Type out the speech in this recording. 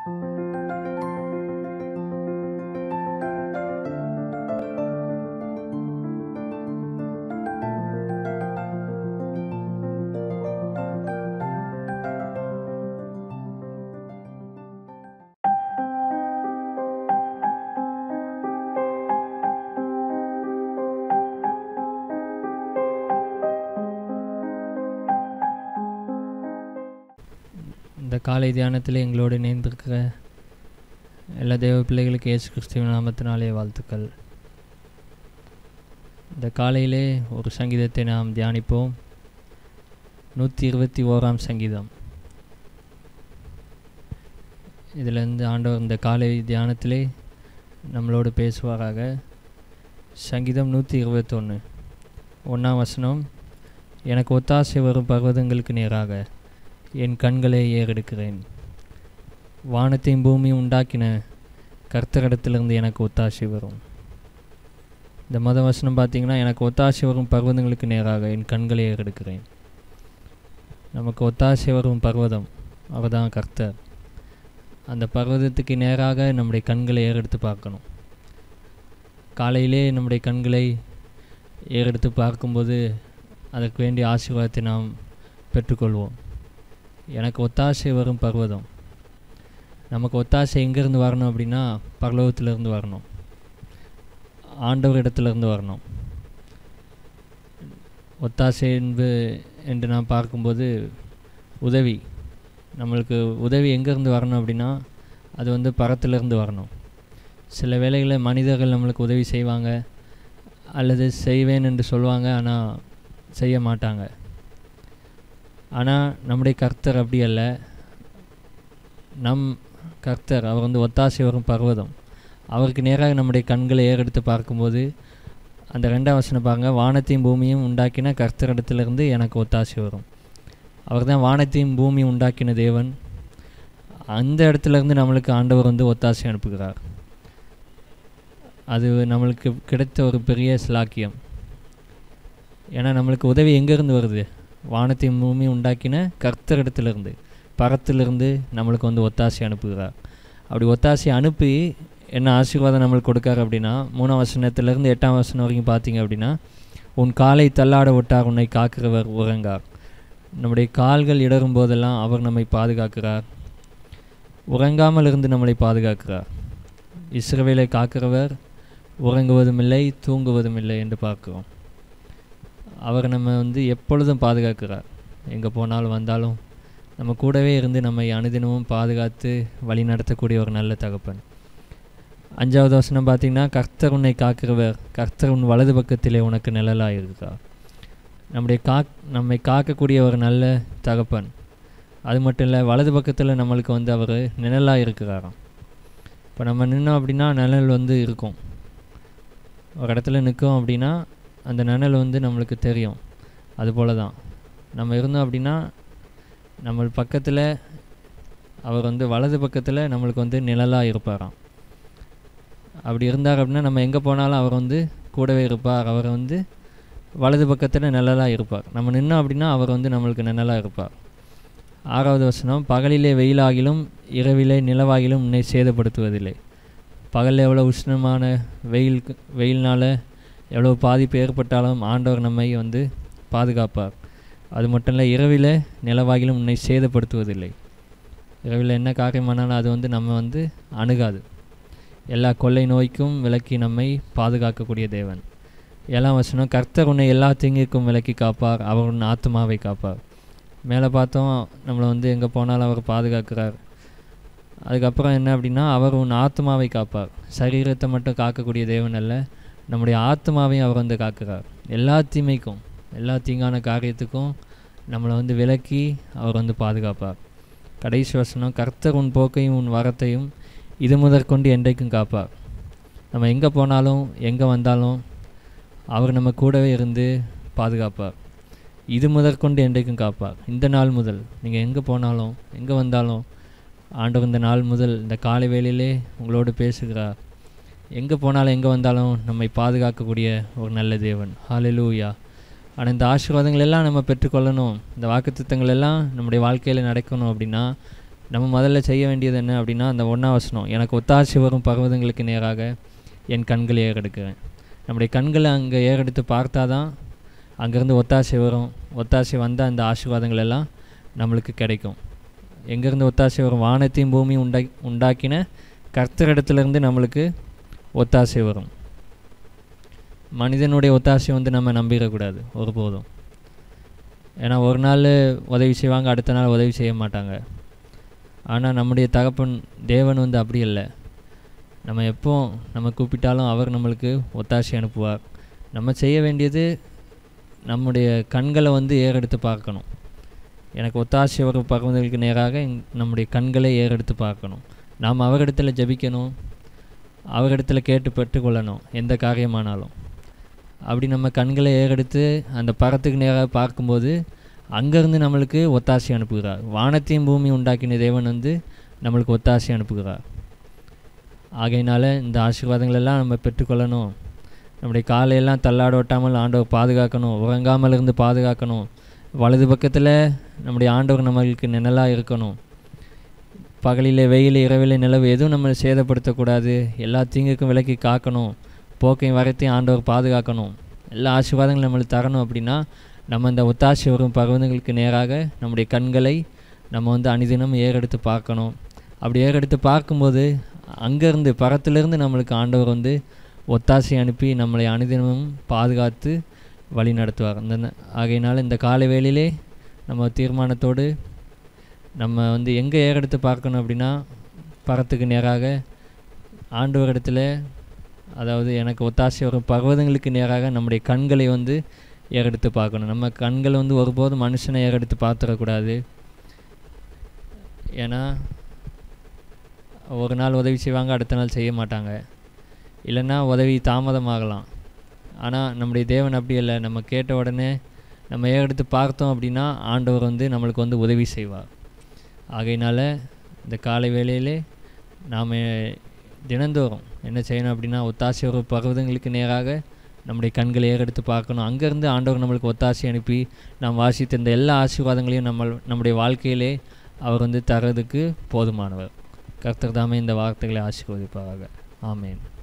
இந்த காலை தியானத்தில் எங்களோடு இணைந்திருக்கிற எல்லா தேவ பிள்ளைகளுக்கு இயேசு கிறிஸ்துவின் நாமத்தினாலே வாழ்த்துக்கள் இந்த காலையிலே ஒரு சங்கீதத்தை நாம் தியானிப்போம் நூற்றி இருபத்தி ஓராம் சங்கீதம் இதிலிருந்து ஆண்டவர் இந்த காலை தியானத்திலே நம்மளோடு பேசுவாராக சங்கீதம் நூற்றி இருபத்தொன்று ஒன்றாம் வசனம் எனக்கு ஒத்தாசை வரும் பர்வதங்களுக்கு நேராக என் கண்களை ஏறெடுக்கிறேன் வானத்தையும் பூமியும் உண்டாக்கின கர்த்தரிடத்திலிருந்து எனக்கு ஒத்தாசை வரும் இந்த மத வசனம் பார்த்தீங்கன்னா எனக்கு ஒத்தாசை வரும் பர்வதங்களுக்கு நேராக என் கண்களை ஏறெடுக்கிறேன் நமக்கு ஒத்தாசை வரும் பர்வதம் அவர் தான் கர்த்தர் அந்த பர்வதத்துக்கு நேராக நம்முடைய கண்களை ஏறெடுத்து பார்க்கணும் காலையிலே நம்முடைய கண்களை ஏறெடுத்து பார்க்கும்போது அதற்கு வேண்டிய ஆசீர்வாதத்தை நாம் பெற்றுக்கொள்வோம் எனக்கு ஒத்தாசை வரும் பர்வதம் நமக்கு ஒத்தாசை எங்கேருந்து வரணும் அப்படின்னா பரலோகத்திலேருந்து வரணும் ஆண்டவர் இடத்துலேருந்து வரணும் ஒத்தாசை என்பது என்று நாம் பார்க்கும்போது உதவி நம்மளுக்கு உதவி எங்கேருந்து வரணும் அப்படின்னா அது வந்து பரத்திலிருந்து வரணும் சில வேளைகளில் மனிதர்கள் நம்மளுக்கு உதவி செய்வாங்க அல்லது செய்வேன் என்று சொல்லுவாங்க ஆனால் செய்ய மாட்டாங்க ஆனால் நம்முடைய கர்த்தர் அப்படி அல்ல நம் கர்த்தர் அவர் வந்து ஒத்தாசை வரும் பர்வதம் அவருக்கு நேராக நம்முடைய கண்களை ஏறெடுத்து பார்க்கும்போது அந்த ரெண்டாம் வசனம் பாருங்க வானத்தையும் பூமியும் உண்டாக்கின கர்த்தரிடத்திலிருந்து எனக்கு ஒத்தாசை வரும் அவர் தான் வானத்தையும் பூமியும் உண்டாக்கின தேவன் அந்த இடத்துலேருந்து நம்மளுக்கு ஆண்டவர் வந்து ஒத்தாசை அனுப்புகிறார் அது நம்மளுக்கு கிடைத்த ஒரு பெரிய சிலாக்கியம் ஏன்னா நம்மளுக்கு உதவி எங்கேருந்து வருது வானத்தையும் பூமியும் உண்டாக்கின கர்த்தரிடத்திலிருந்து பரத்திலிருந்து நம்மளுக்கு வந்து ஒத்தாசை அனுப்புகிறார் அப்படி ஒத்தாசை அனுப்பி என்ன ஆசீர்வாதம் நம்மளுக்கு கொடுக்காரு அப்படின்னா மூணாம் வசனத்திலேருந்து எட்டாம் வசனம் வரைக்கும் பார்த்தீங்க அப்படின்னா உன் காலை தள்ளாட விட்டார் உன்னை காக்கிறவர் உறங்கார் நம்முடைய கால்கள் இடரும் போதெல்லாம் அவர் நம்மை பாதுகாக்கிறார் உறங்காமல் இருந்து நம்மளை பாதுகாக்கிறார் இஸ்ரவேலை காக்கிறவர் உறங்குவதும் இல்லை தூங்குவதும் இல்லை என்று பார்க்கிறோம் அவர் நம்ம வந்து எப்பொழுதும் பாதுகாக்கிறார் எங்கே போனாலும் வந்தாலும் நம்ம கூடவே இருந்து நம்மை அனுதினமும் பாதுகாத்து வழி நடத்தக்கூடிய ஒரு நல்ல தகப்பன் அஞ்சாவது வசனம் பார்த்தீங்கன்னா கர்த்தர் உன்னை காக்கிறவர் கர்த்தர் உன் வலது பக்கத்திலே உனக்கு நிழலாக இருக்கிறார் நம்முடைய காக் நம்மை காக்கக்கூடிய ஒரு நல்ல தகப்பன் அது மட்டும் இல்லை வலது பக்கத்தில் நம்மளுக்கு வந்து அவர் நிழலாக இருக்கிறாராம் இப்போ நம்ம நின்னோம் அப்படின்னா நிழல் வந்து இருக்கும் ஒரு இடத்துல நிற்கும் அப்படின்னா அந்த நிழல் வந்து நம்மளுக்கு தெரியும் அதுபோல தான் நம்ம இருந்தோம் அப்படின்னா நம்ம பக்கத்தில் அவர் வந்து வலது பக்கத்தில் நம்மளுக்கு வந்து நிழலாக இருப்பாராம் அப்படி இருந்தார் அப்படின்னா நம்ம எங்கே போனாலும் அவர் வந்து கூடவே இருப்பார் அவர் வந்து வலது பக்கத்தில் நிழலாக இருப்பார் நம்ம நின்னோம் அப்படின்னா அவர் வந்து நம்மளுக்கு நிழலாக இருப்பார் ஆறாவது வசனம் பகலிலே வெயிலாகிலும் இரவிலே நிலவாகிலும் உன்னை சேதப்படுத்துவதில்லை பகலில் எவ்வளோ உஷ்ணமான வெயில் வெயில்னால் எவ்வளோ பாதிப்பு ஏற்பட்டாலும் ஆண்டவர் நம்மை வந்து பாதுகாப்பார் அது மட்டும் இல்லை இரவில் நிலவாகிலும் உன்னை சேதப்படுத்துவதில்லை இரவில் என்ன காரியமானாலும் அது வந்து நம்ம வந்து அணுகாது எல்லா கொள்ளை நோய்க்கும் விலக்கி நம்மை பாதுகாக்கக்கூடிய தேவன் ஏழாம் வசனம் கர்த்தர் உன்னை எல்லா தீங்கிற்கும் விலக்கி காப்பார் அவர் உன் ஆத்மாவை காப்பார் மேலே பார்த்தோம் நம்மளை வந்து எங்கே போனாலும் அவர் பாதுகாக்கிறார் அதுக்கப்புறம் என்ன அப்படின்னா அவர் உன் ஆத்மாவை காப்பார் சரீரத்தை மட்டும் காக்கக்கூடிய தேவன் அல்ல நம்முடைய ஆத்மாவையும் அவர் வந்து காக்கிறார் எல்லா தீமைக்கும் எல்லா தீங்கான காரியத்துக்கும் நம்மளை வந்து விலக்கி அவர் வந்து பாதுகாப்பார் கடைசி வசனம் கர்த்தர் உன் போக்கையும் உன் வரத்தையும் இது முதற்கொண்டு என்றைக்கும் காப்பார் நம்ம எங்கே போனாலும் எங்கே வந்தாலும் அவர் நம்ம கூடவே இருந்து பாதுகாப்பார் இது முதற்கொண்டு என்றைக்கும் காப்பார் இந்த நாள் முதல் நீங்கள் எங்கே போனாலும் எங்கே வந்தாலும் ஆண்டவர் இந்த நாள் முதல் இந்த காலை வேளையிலே உங்களோடு பேசுகிறார் எங்கே போனாலும் எங்கே வந்தாலும் நம்மை பாதுகாக்கக்கூடிய ஒரு நல்ல தேவன் ஹalleluya ஆனால் இந்த ஆசீர்வாதங்கள் எல்லாம் நம்ம பெற்றுக்கொள்ளணும் இந்த வாக்குத்தத்தங்கள் எல்லாம் நம்முடைய வாழ்க்கையில் நடக்கணும் அப்படின்னா நம்ம முதல்ல செய்ய வேண்டியது என்ன அப்படின்னா அந்த ஒன்றா வசனம் எனக்கு ஒத்தாசி வரும் பர்வதங்களுக்கு நேராக என் கண்களை ஏறெடுக்கிறேன் நம்முடைய கண்களை அங்கே ஏறெடுத்து பார்த்தா தான் அங்கேருந்து ஒத்தாசை வரும் ஒத்தாசை வந்த அந்த ஆசீர்வாதங்கள் எல்லாம் நம்மளுக்கு கிடைக்கும் எங்கேருந்து ஒத்தாசை வரும் வானத்தையும் பூமியும் உண்டா உண்டாக்கின கர்த்தரிடத்துலேருந்து நம்மளுக்கு ஒத்தாசை வரும் மனிதனுடைய ஒத்தாசை வந்து நம்ம நம்பிடக்கூடாது ஒருபோதும் ஏன்னா ஒரு நாள் உதவி செய்வாங்க அடுத்த நாள் உதவி செய்ய மாட்டாங்க ஆனால் நம்முடைய தகப்பன் தேவன் வந்து அப்படி இல்லை நம்ம எப்போ நம்ம கூப்பிட்டாலும் அவர் நம்மளுக்கு ஒத்தாசை அனுப்புவார் நம்ம செய்ய வேண்டியது நம்முடைய கண்களை வந்து ஏறெடுத்து பார்க்கணும் எனக்கு ஒத்தாசை வரும் பகவந்தர்களுக்கு நேராக எங்- நம்முடைய கண்களை ஏறெடுத்து பார்க்கணும் நாம் அவரிடத்துல ஜெபிக்கணும் அவரிடத்துல கேட்டு பெற்றுக்கொள்ளணும் எந்த காரியமானாலும் அப்படி நம்ம கண்களை ஏறெடுத்து அந்த பரத்துக்கு நேராக பார்க்கும்போது அங்கேருந்து நம்மளுக்கு ஒத்தாசை அனுப்புகிறார் வானத்தையும் பூமி உண்டாக்கின தேவன் வந்து நம்மளுக்கு ஒத்தாசை அனுப்புகிறார் ஆகையினால இந்த ஆசீர்வாதங்கள் எல்லாம் நம்ம பெற்றுக்கொள்ளணும் நம்முடைய காலையெல்லாம் தள்ளாட ஒட்டாமல் ஆண்டவர் பாதுகாக்கணும் உறங்காமல் இருந்து பாதுகாக்கணும் வலது பக்கத்தில் நம்முடைய ஆண்டவர் நம்மளுக்கு நிழலாக இருக்கணும் பகலிலே வெயில் இரவிலே நிலவு எதுவும் நம்மளை சேதப்படுத்தக்கூடாது எல்லா தீங்குக்கும் விலக்கி காக்கணும் போக்கையும் வரத்தையும் ஆண்டவர் பாதுகாக்கணும் எல்லா ஆசீர்வாதங்களும் நம்மளுக்கு தரணும் அப்படின்னா நம்ம இந்த ஒத்தாசி வரும் பருவங்களுக்கு நேராக நம்முடைய கண்களை நம்ம வந்து அனிதினம் ஏறெடுத்து பார்க்கணும் அப்படி ஏறெடுத்து பார்க்கும்போது அங்கேருந்து பரத்திலிருந்து நம்மளுக்கு ஆண்டவர் வந்து ஒத்தாசை அனுப்பி நம்மளை அனுதினமும் பாதுகாத்து வழி நடத்துவார் அந்த ந- ஆகையினால இந்த காலை வேளையிலே நம்ம தீர்மானத்தோடு நம்ம வந்து எங்கே ஏறெடுத்து பார்க்கணும் அப்படின்னா பரத்துக்கு நேராக ஆண்டவரிடத்துல அதாவது எனக்கு ஒத்தாசை வரும் பர்வதங்களுக்கு நேராக நம்முடைய கண்களை வந்து ஏறெடுத்து பார்க்கணும் நம்ம கண்கள் வந்து ஒருபோதும் மனுஷனை ஏறெடுத்து பார்த்துடக்கூடாது ஏன்னா ஒரு நாள் உதவி செய்வாங்க அடுத்த நாள் செய்ய மாட்டாங்க இல்லைன்னா உதவி தாமதமாகலாம் ஆனால் நம்முடைய தேவன் அப்படி இல்லை நம்ம கேட்ட உடனே நம்ம ஏறெடுத்து பார்த்தோம் அப்படின்னா ஆண்டவர் வந்து நம்மளுக்கு வந்து உதவி செய்வார் ஆகையினால இந்த காலை வேளையிலே நாம் தினந்தோறும் என்ன செய்யணும் அப்படின்னா ஒத்தாசை ஒரு பர்வதங்களுக்கு நேராக நம்முடைய கண்களை ஏறெடுத்து பார்க்கணும் அங்கேருந்து ஆண்டவர் நம்மளுக்கு ஒத்தாசை அனுப்பி நாம் வாசித்த இந்த எல்லா ஆசீர்வாதங்களையும் நம்ம நம்முடைய வாழ்க்கையிலே அவர் வந்து தரதுக்கு போதுமானவர் கர்த்தர் தாமே இந்த வார்த்தைகளை ஆசீர்வதிப்பாராக ஆமென்